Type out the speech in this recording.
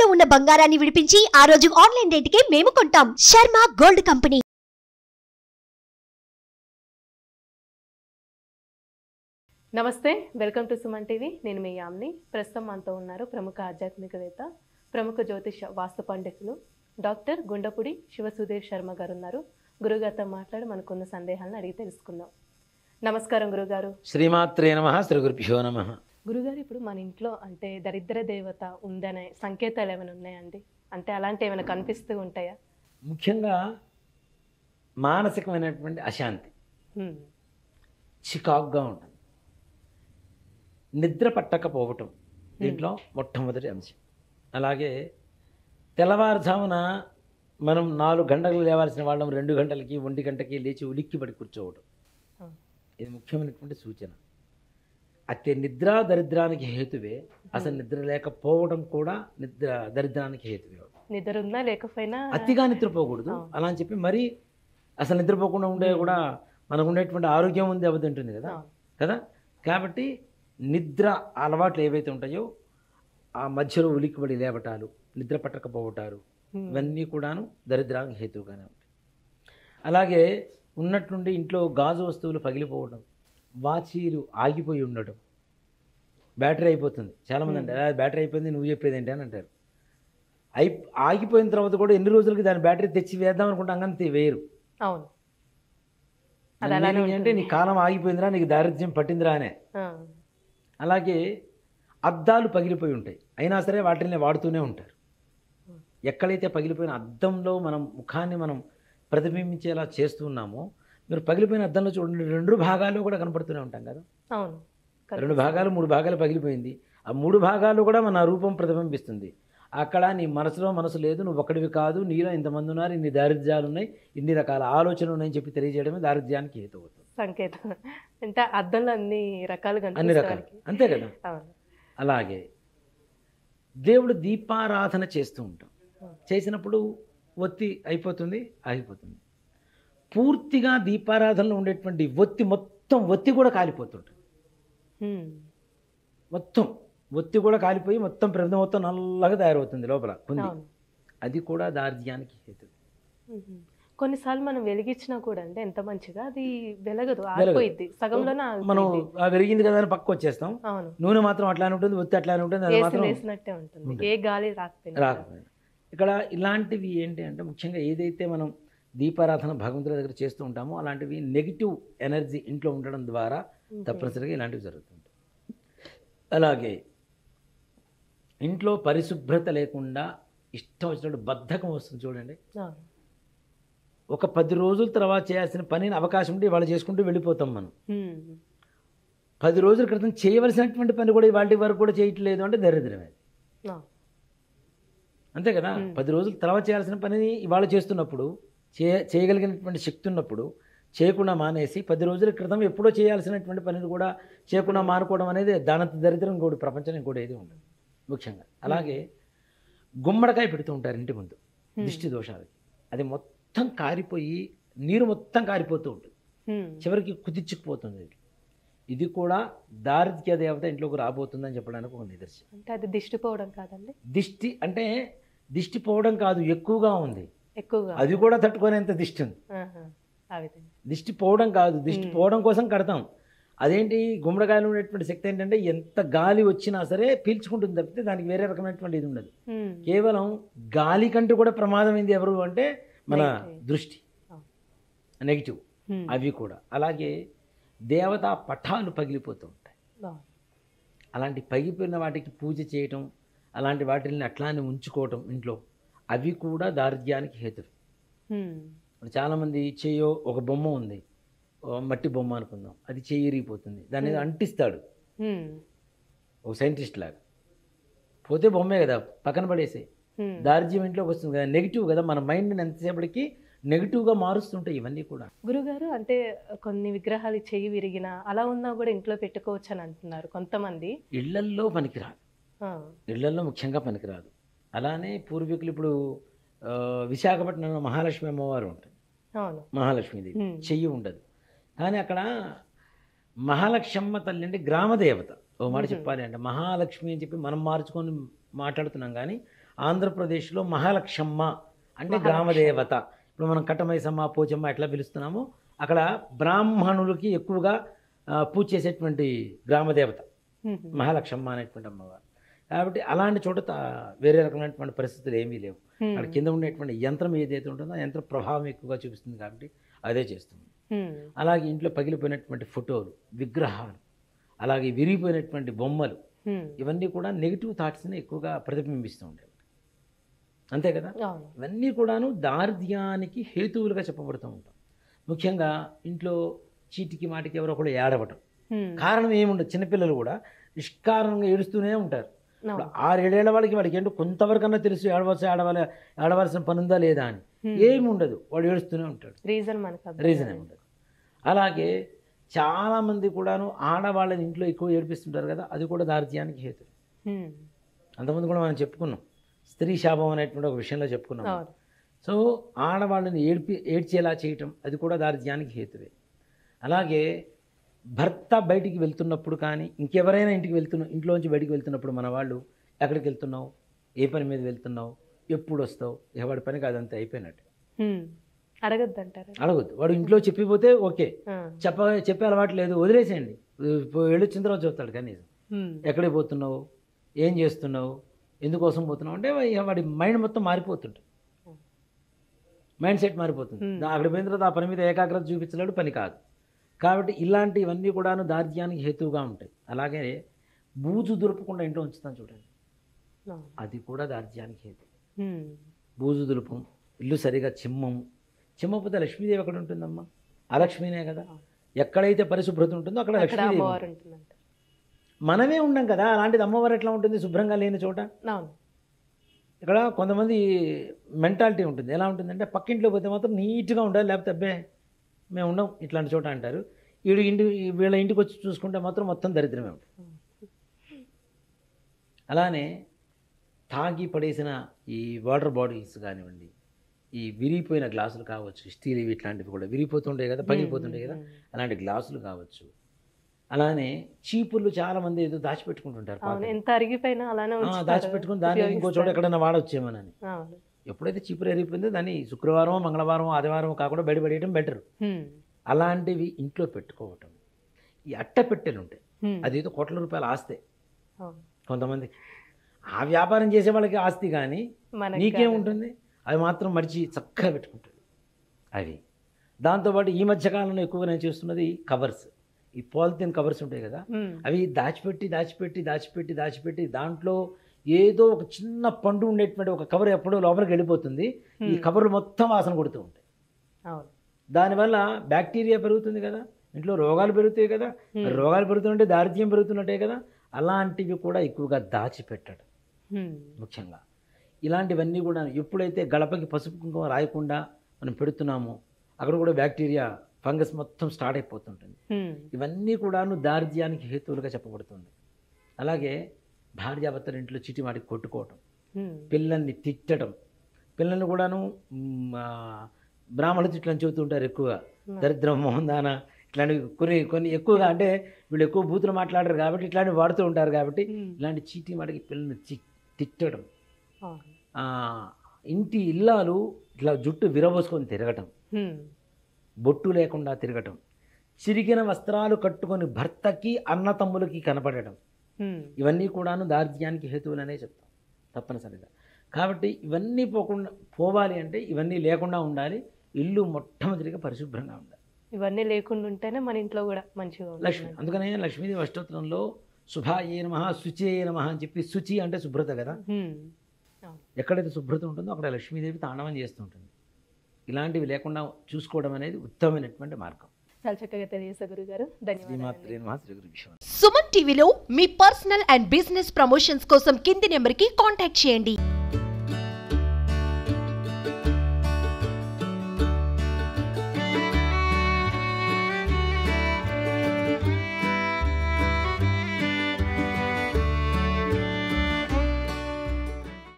తాకట్టులో ఉన్న బంగారాన్ని విడిపించి ఆ రోజు ఆన్లైన్ రేటుకే మేము కొంటాం శర్మ గోల్డ్ కంపెనీ నమస్తే వెల్కమ్ టు సుమన్ టీవీ నేను మీ యామ్ని ప్రస్తుతం మనతో ఉన్నారు ప్రముఖ ఆధ్యాత్మికవేత్త ప్రముఖ జ్యోతిష వాస్తు పండితులు డాక్టర్ గుండపుడి శివసుధీర్ శర్మ గారు ఉన్నారు గురుగారితో మాట్లాడి మనకున్న సందేహాలను అడిగి తెలుసుకుందాం నమస్కారం గురుగారు శ్రీమాత్రే నమ శ్రీ గురుభ్యో నమ గురుగారు ఇప్పుడు మన ఇంట్లో అంటే దరిద్ర దేవత ఉందనే సంకేతాలు ఏమైనా ఉన్నాయండి అంటే అలాంటి ఏమైనా కనిపిస్తూ ఉంటాయా ముఖ్యంగా మానసికమైనటువంటి అశాంతి హ్మ్. చికాగ్గా ఉంటుంది నిద్ర పట్టకపోవటం దీంట్లో మొట్టమొదటి అంశం అలాగే తెల్లవారుజామున మనం నాలుగు గంటలకు లేవాల్సిన వాళ్ళం రెండు గంటలకి ఒంటి గంటకి లేచి ఉలిక్కి పడి కూర్చోవడం ఆ. ఇది ముఖ్యమైనటువంటి సూచన అతి నిద్ర దరిద్రానికి హేతువే అసలు నిద్ర లేకపోవడం కూడా నిద్ర దరిద్రానికి హేతువే నిద్ర ఉన్నా లేకపోయినా అతిగా నిద్రపోకూడదు ఆ. అలా అని చెప్పి మరీ అసలు నిద్రపోకుండా ఉండే కూడా మనకు ఉండేటువంటి ఆరోగ్యం ఉంది అవది ఉంటుంది కదా ఆ. కదా కాబట్టి నిద్ర అలవాట్లు ఏవైతే ఉంటాయో ఆ మధ్యలో ఉలిక్కిపడి లేవటాలు నిద్ర పట్టకపోవటాలు హ్మ్. ఇవన్నీ కూడాను దరిద్రానికి హేతువుగానే ఉంటాయి అలాగే ఉన్నట్టుండి ఇంట్లో గాజు వస్తువులు పగిలిపోవడం వాచీలు ఆగిపోయి ఉండడం బ్యాటరీ అయిపోతుంది చాలామంది అంటారు "ఆ, బ్యాటరీ అయిపోయింది నువ్వు చెప్పేది ఏంటి అని అంటారు అయి ఆగిపోయిన తర్వాత కూడా ఎన్ని రోజులకి దాని బ్యాటరీ తెచ్చి వేద్దాం అనుకుంటే అంగంతే వేరు అవును అది అలానే అంటే ఉంటుంది. నీ కాలం ఆగిపోయిందిరా నీకు దారిద్ర్యం పట్టిందిరా అనే ఆ. అలాగే అద్దాలు పగిలిపోయి ఉంటాయి అయినా సరే వాటిని వాడుతూనే ఉంటారు ఎక్కడైతే పగిలిపోయిన అద్దంలో మనం ముఖాన్ని మనం ప్రతిబింబించేలా చేస్తున్నామో మీరు పగిలిపోయిన అద్దంలో చూడండి రెండు భాగాలు కూడా కనపడుతూనే ఉంటాం కదా అవును రెండు భాగాలు మూడు భాగాలు పగిలిపోయింది ఆ మూడు భాగాలు కూడా మన రూపం ప్రతిబింబిస్తుంది అక్కడ నీ మనసులో మనసు లేదు నువ్వు ఒక్కడివి కాదు నీలో ఇంతమంది ఉన్నారు ఇన్ని దారిద్ర్యాలు ఉన్నాయి ఇన్ని రకాల ఆలోచనలు ఉన్నాయని చెప్పి తెలియజేయడమే దారిద్ర్యానికి హేతు అవుతుంది సంకేతం అంటే అద్దంలో అన్ని రకాలుగా అన్ని రకాలు అంతే కదా అవును అలాగే దేవుడు దీపారాధన చేస్తూ ఉంటాం చేసినప్పుడు ఒత్తి అయిపోతుంది ఆగిపోతుంది పూర్తిగా దీపారాధనలో ఉండేటువంటి ఒత్తి మొత్తం ఒత్తి కూడా కాలిపోతుంటుంది హ్మ్. మొత్తం ఒత్తి కూడా కాలిపోయి మొత్తం ప్రమిద మొత్తం నల్లగా తయారవుతుంది లోపల కుంది అవును అది కూడా దార్జ్యానికి హేతు మ్మ్. కొన్నిసార్లు మనం వెలిగించినా కూడా అంటే ఎంత మంచిగా అది వెలగదు వెలగదు. ఆగిపోయిద్ది సగంలోనే మనం ఆగిపోయిద్ది. ఆ వెలిగింది కదా అని పక్క వచ్చేస్తాం అవును నూనె మాత్రం అట్లానే ఉంటుంది ఒత్తి అట్లానే ఉంటుంది అది వేసి మాత్రం వేసినట్టే ఉంటుంది ఉంటుంది. ఏ గాలి రాకపోయినా రాకపోయింది ఇక్కడ ఇలాంటివి ఏంటి అంటే ముఖ్యంగా ఏదైతే మనం దీపారాధన భగవంతుడి దగ్గర చేస్తూ ఉంటామో అలాంటివి నెగిటివ్ ఎనర్జీ ఇంట్లో ఉండడం ద్వారా మ్మ్. తప్పనిసరిగా ఇలాంటివి జరుగుతుంటాయి అలాగే ఇంట్లో పరిశుభ్రత లేకుండా ఇష్టం వచ్చినట్టు బద్ధకం వస్తుంది చూడండి అవును. ఒక పది రోజుల తర్వాత చేయాల్సిన పనిని అవకాశం ఉంటే ఇవాళ చేసుకుంటూ వెళ్ళిపోతాం మనం మ్మ్. పది రోజుల క్రితం చేయవలసినటువంటి పని కూడా ఇవాళ వరకు కూడా చేయట్లేదు అంటే దరిద్రమే అవును. అంతే కదా పది రోజుల తర్వాత చేయాల్సిన పనిని ఇవాళ చేస్తున్నప్పుడు చే చేయగలిగినటువంటి శక్తి ఉన్నప్పుడు చేయకుండా మానేసి పది రోజుల క్రితం ఎప్పుడో చేయాల్సినటువంటి పనిని కూడా చేయకుండా మానుకోవడం అనేది దానంత దరిద్రం ఇంకోటి ప్రపంచం ఇంకోటి ఏది ఉండదు ముఖ్యంగా అలాగే గుమ్మడికాయ పెడుతూ ఉంటారు ఇంటి ముందు దిష్టి దోషాలకి అది మొత్తం కారిపోయి నీరు మొత్తం కారిపోతూ ఉంటుంది మ్మ్. చివరికి కుదిర్చుకుపోతుంది ఇది. ఇది కూడా దారిద్ర్య దేవత ఇంట్లోకి రాబోతుందని చెప్పడానికి ఒక నిదర్శనం అంటే అది దిష్టి పోవడం కాదండి దిష్టి అంటే దిష్టి పోవడం కాదు ఎక్కువగా ఉంది ఎక్కువగా అది కూడా తట్టుకునేంత దిష్టి ఉంది ఆహా. ఆ విధంగా దిష్టి పోవడం కాదు దిష్టి పోవడం కోసం కడతాం అదేంటి గుమ్మడికాయలు ఉండేటువంటి శక్తి ఏంటంటే ఎంత గాలి వచ్చినా సరే పీల్చుకుంటుంది తప్పితే దానికి వేరే రకమైనటువంటి ఇది ఉండదు మ్మ్. కేవలం గాలి కంటే కూడా ప్రమాదమైంది ఎవరు అంటే మన Negative. దృష్టి అవును. నెగిటివ్ మ్మ్. అవి కూడా అలాగే దేవతా పటాలు పగిలిపోతూ ఉంటాయి అవును. అలాంటి పగిలిపోయిన వాటికి పూజ చేయటం అలాంటి వాటిని అట్లానే ఉంచుకోవటం ఇంట్లో అవి కూడా దారిద్ర్యానికి హేతువు మ్మ్. ఇప్పుడు చాలామంది చెయ్యో ఒక బొమ్మ ఉంది ఓ మట్టి బొమ్మ అనుకుందాం అది చెయ్యి ఇరిగిపోతుంది దాన్ని ఏదో అంటిస్తాడు మ్మ్. ఒక సైంటిస్ట్ లాగా పోతే బొమ్మే కదా పక్కన పడేసే మ్మ్. దారిద్ర్యం ఇంట్లోకి వస్తుంది కదా నెగిటివ్ కదా మన మైండ్ని ఎంతసేపటికి నెగిటివ్గా మారుస్తుంటాయి ఇవన్నీ కూడా గురుగారు అంటే కొన్ని విగ్రహాలు చెయ్యి విరిగిన అలా ఉన్నా కూడా ఇంట్లో పెట్టుకోవచ్చు అని అంటున్నారు కొంతమంది ఇళ్లల్లో పనికిరాదు ఆ. ఇళ్లల్లో ముఖ్యంగా పనికిరాదు అలానే పూర్వీకులు ఇప్పుడు ఆ, విశాఖపట్నంలో మహాలక్ష్మి అమ్మవారు ఉంటుంది అవును మహాలక్ష్మీదేవి Hmm. చెయ్యి ఉండదు కానీ అక్కడ మహాలక్ష్మమ్మ తల్లి అంటే గ్రామదేవత ఓ మాట చెప్పాలి అంటే మహాలక్ష్మి అని చెప్పి మనం మార్చుకొని మాట్లాడుతున్నాం కానీ ఆంధ్రప్రదేశ్లో మహాలక్ష్మ అంటే గ్రామదేవత ఇప్పుడు మనం కట్టమైసమ్మ పోచమ్మ ఎట్లా పిలుస్తున్నామో అక్కడ బ్రాహ్మణులకి ఎక్కువగా ఆ, పూజ చేసేటువంటి గ్రామదేవత హ్మ్. మహాలక్ష్మ అనేటువంటి అమ్మవారు కాబట్టి అలాంటి చోట తా- వేరే రకమైనటువంటి పరిస్థితులు ఏమీ లేవు హ్మ్. అక్కడ కింద ఉండేటువంటి యంత్రం ఏదైతే ఉంటుందో ఆ యంత్రం ప్రభావం ఎక్కువగా చూపిస్తుంది కాబట్టి అదే చేస్తుంది హ్మ్. అలాగే ఇంట్లో పగిలిపోయినటువంటి ఫోటోలు విగ్రహాలు అలాగే విరిగిపోయినటువంటి బొమ్మలు హ్మ్. ఇవన్నీ కూడా నెగిటివ్ థాట్స్ని ఎక్కువగా ప్రతిబింబిస్తూ ఉంటాయి అంతే కదా అవును ఇవన్నీ కూడాను దారిద్ర్యానికి హేతువులుగా చెప్పబడుతూ ఉంటాం ముఖ్యంగా ఇంట్లో చీటికి మాటికి ఎవరో ఒకరు ఏడవటం హ్మ్. కారణం ఏముండదు చిన్నపిల్లలు కూడా నిష్కారణంగా ఏడుస్తూనే ఉంటారు ఇప్పుడు అవును. ఆరేడేళ్ల వాళ్ళకి వాడికి ఏంటో కొంతవరకన్నా తెలుసు ఏడవలసి ఏడవాలి ఏడవలసిన పని ఉందా లేదా అని హ్మ్. ఏమి ఉండదు వాడు ఏడుస్తూనే ఉంటాడు రీజన్ మనకు అర్థం రీజన్ కాదు. ఏమి ఉండదు అలాగే చాలామంది కూడాను ఆడవాళ్ళని ఇంట్లో ఎక్కువ ఏడిపిస్తుంటారు కదా అది కూడా దారిద్ర్యానికి హేతు హ్మ్. అంతకుముందు కూడా మనం చెప్పుకున్నాం స్త్రీ శాపం అనేటువంటి ఒక విషయంలో చెప్పుకున్నాం అవును సో ఆడవాళ్ళని ఏడ్పి ఏడ్చేలా చేయటం అది కూడా దారిద్ర్యానికి హేతువే అలాగే భర్త బయటికి వెళ్తున్నప్పుడు కానీ ఇంకెవరైనా ఇంటికి వెళ్తున్న ఇంట్లోంచి బయటికి వెళ్తున్నప్పుడు మన వాళ్ళు ఎక్కడికి వెళ్తున్నావు ఏ పని మీద వెళ్తున్నావు ఎప్పుడు వస్తావు ఎవడి పనికి అదంతా అయిపోయినట్టు హ్మ్. అడగద్దంటారా అడగద్దు వాడు ఇంట్లో చెప్పిపోతే ఓకే ఆ. చెప్ప చెప్పే అలవాటు లేదు వదిలేసేయండి ఇప్పుడు వెళ్ళొచ్చిన తర్వాత చెప్తాడు కనీసం హ్మ్. ఎక్కడికి పోతున్నావు ఏం చేస్తున్నావు ఎందుకోసం పోతున్నావు అంటే వా- వాడి మైండ్ మొత్తం మారిపోతుంటుంది మైండ్ సెట్ మారిపోతుంది Hmm. దా- అక్కడ పోయిన తర్వాత ఆ పని మీద ఏకాగ్రత చూపించలేడు పని కాదు కాబట్టి ఇలాంటివన్నీ కూడాను దార్జ్యానికి హేతువుగా ఉంటాయి అలాగే బూజు దులుపకుండా ఇంట్లో ఉంచుతాను చూడండి అవును. అది కూడా దార్జ్యానికి హేతు హ్మ్. బూజు దులుపం ఇల్లు సరిగా చిమ్మం చిమ్మకపోతే లక్ష్మీదేవి ఎక్కడ ఉంటుందమ్మా అలక్ష్మీనే కదా ఎక్కడైతే పరిశుభ్రత ఉంటుందో అక్కడ అక్కడ లక్ష్మీదేవి అమ్మవారు ఉంటుంది. ఉంటుందంట మనమే ఉన్నాం కదా అలాంటిది అమ్మవారు ఎట్లా ఉంటుంది శుభ్రంగా లేని చోట అవును ఇక్కడ కొంతమంది మెంటాలిటీ ఉంటుంది ఎలా ఉంటుందంటే పక్కింట్లో పోతే మాత్రం నీట్గా ఉండాలి లేకపోతే అబ్బే మేము ఉండం ఇట్లాంటి చోట అంటారు వీడు ఇంటి వీళ్ళ ఇంటికి వచ్చి చూసుకుంటే మాత్రం మొత్తం దరిద్రమే ఉంటుంది అలానే తాగి పడేసిన ఈ వాటర్ బాటిల్స్ కానివ్వండి ఈ విరిగిపోయిన గ్లాసులు కావచ్చు స్టీల్ ఇవి ఇట్లాంటివి కూడా విరిగిపోతుంటాయి కదా పగిలిపోతుంటాయి కదా అలాంటి గ్లాసులు కావచ్చు అలానే చీపుర్లు చాలా మంది ఏదో దాచిపెట్టుకుంటుంటారు అవును పాపం. ఎంత అరిగిపోయినా అలానే ఆ, ఉంచుతారు. దాచిపెట్టుకుని దాన్ని ఇంకో చోట ఉపయోగిస్తారు. ఎక్కడైనా వాడొచ్చేమోనని అవును ఎప్పుడైతే చీపురు ఎరిగిపోయిందో దాన్ని శుక్రవారం మంగళవారం ఆదివారం కాకుండా బయటపడేయడం బెటర్ హ్మ్. అలాంటివి ఇంట్లో పెట్టుకోవటం ఈ అట్టపెట్టెలు ఉంటాయి హ్మ్. అదేదో కోట్ల రూపాయల ఆస్తే అవును. కొంతమంది ఆ వ్యాపారం చేసే వాళ్ళకి ఆస్తి కానీ మనకి నీకేముంటుంది అవి మాత్రం మడిచి చక్కగా పెట్టుకుంటాడు అవి దాంతోపాటు ఈ మధ్యకాలంలో ఎక్కువగా నేను చూస్తున్నది కవర్స్ ఈ పాలిథిన్ కవర్స్ ఉంటాయి కదా హ్మ్. అవి దాచిపెట్టి దాచిపెట్టి దాచిపెట్టి దాచిపెట్టి దాంట్లో ఏదో ఒక చిన్న పండు ఉండేటువంటి ఒక కవర్ ఎప్పుడో లోపలికి వెళ్ళిపోతుంది ఈ కవర్లు మొత్తం వాసన కొడుతూ ఉంటాయి అవును దానివల్ల బ్యాక్టీరియా పెరుగుతుంది కదా ఇంట్లో రోగాలు పెరుగుతాయి కదా మరి రోగాలు పెరుగుతుంటే దారిద్ర్యం పెరుగుతున్నట్టే కదా అలాంటివి కూడా ఎక్కువగా దాచిపెట్టడం హ్మ్. ముఖ్యంగా ఇలాంటివన్నీ కూడా ఎప్పుడైతే గడపకి పసుపు కుంకుమ రాయకుండా మనం పెడుతున్నామో అక్కడ కూడా బ్యాక్టీరియా ఫంగస్ మొత్తం స్టార్ట్ అయిపోతుంటుంది హ్మ్. ఇవన్నీ కూడాను దారిద్ర్యానికి హేతువులుగా చెప్పబడుతుంది అలాగే భార్యాభర్తల ఇంట్లో చిటి వాటికి కొట్టుకోవటం హ్మ్. పిల్లల్ని తిట్టడం పిల్లల్ని కూడాను మ్, ఆ, బ్రాహ్మణ తిట్లని చెబుతుంటారు ఎక్కువగా దరిద్రం మోహందాన ఇట్లాంటివి కొన్ని కొన్ని ఎక్కువగా అంటే వీళ్ళు ఎక్కువ బూతులు మాట్లాడరు కాబట్టి ఇట్లాంటివి వాడుతూ ఉంటారు కాబట్టి హ్మ్. ఇలాంటి చీటి వాటికి పిల్లల్ని చి- తిట్టడం అవును. ఆ, ఇంటి ఇల్లాలు ఇట్లా జుట్టు విరబోసుకొని తిరగటం హ్మ్. బొట్టు లేకుండా తిరగటం చిరిగిన వస్త్రాలు కట్టుకొని భర్తకి అన్నతమ్ములకి కనపడటం హ్మ్. ఇవన్నీ కూడాను దారిద్ర్యానికి హేతువులనే చెప్తాం తప్పనిసరిగా కాబట్టి ఇవన్నీ పోకుండా పోవాలి అంటే ఇవన్నీ లేకుండా ఉండాలి ఇల్లు మొట్టమొదటిగా పరిశుభ్రంగా ఉండాలి ఇవన్నీ లేకుండా ఉంటేనే మన ఇంట్లో కూడా మంచిగా లక్ష్మి ఉంటుంది అందుకనే లక్ష్మీదేవి అష్టోత్తరంలో శుభాయే నమ శుచియే నమ అని చెప్పి శుచి అంటే శుభ్రత కదా హ్మ్. అవును. ఎక్కడైతే శుభ్రత ఉంటుందో అక్కడ లక్ష్మీదేవి తాండవం చేస్తుంటుంది ఇలాంటివి లేకుండా చూసుకోవడం అనేది ఉత్తమమైనటువంటి మార్గం చాలా చక్కగా తెలియజేశారు గురుగారు ధన్యవాదాలు శ్రీమాత్రే నమః శ్రీ గురు విశ్వం సుమన్ టీవీలో మీ పర్సనల్ అండ్ బిజినెస్ ప్రమోషన్స్ కోసం కింది నెంబర్కి కాంటాక్ట్ చేయండి